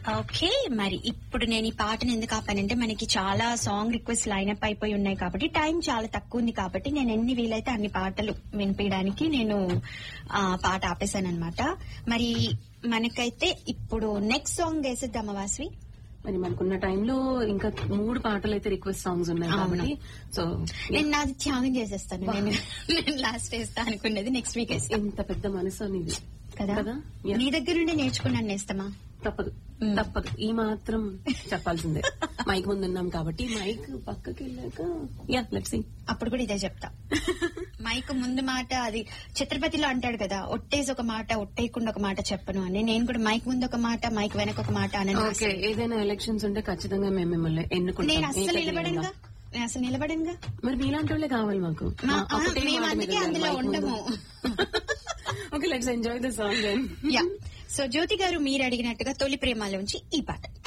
Okay మరి ఇప్పుడు నేను ఈ పాటను ఎందుకు ఆపానంటే మనకి చాలా సాంగ్ రిక్వెస్ట్ లైనప్ అయిపోయి ఉన్నాయి కాబట్టి టైం చాలా తక్కువ ఉంది కాబట్టి నేను ఎన్ని వీలైతే అన్ని పాటలు వినిపించడానికి నేను ఆ పాట ఆపేశాను అనమాట మరి మనకైతే ఇప్పుడు నెక్స్ట్ సాంగ్ వేసేద్దామా వాస్వి మరి మనకున్న టైంలో ఇంకా మూడు పాటలు అయితే రిక్వెస్ట్ సాంగ్స్ ఉన్నాయి అవును. కాబట్టి సో నేను నాది త్యాగం చేసేస్తాను నేను నేను లాస్ట్ వేస్తా అనుకున్నది నెక్స్ట్ వీక్ వేస్తా ఎంత పెద్ద మనసు అనేది కదా కదా? Yeah. నీ దగ్గర నుండి నేర్చుకున్నాను నేస్తమా తప్పదు మ్. తప్పదు ఈ మాత్రం చెప్పాల్సిందే మైక్ ముందు ఉన్నాం కాబట్టి మైక్ పక్కకి వెళ్ళాక యా లెట్స్ సింగ్ అప్పుడు కూడా ఇదే చెప్తా మైక్ ముందు మాట అది ఛత్రపతిలో అంటాడు కదా ఒట్టేసి ఒక మాట ఒట్టేయకుండా ఒక మాట చెప్పను అని నేను కూడా మైక్ ముందు ఒక మాట మైక్ వెనక ఒక మాట అని ఓకే ఏదైనా ఎలక్షన్స్ ఉంటే ఖచ్చితంగా మేము మిమ్మల్ని నేను ఎన్నుకుంటాం అస్సలు ఏ నిలబడనుగా పెద్దగా. నేను అసలు నిలబడనుగా మరి మీలాంటి వాళ్ళే కావాలి మాకు మా- మా- ఒకటే మేము మాట మీద అందుకే ఉండాలి అందులో mic ముందు. ఉండము okay let's enjoy the song then yeah so Jyothi garu మీరు అడిగినట్టుగా తొలి ప్రేమలోంచి ఈ పాట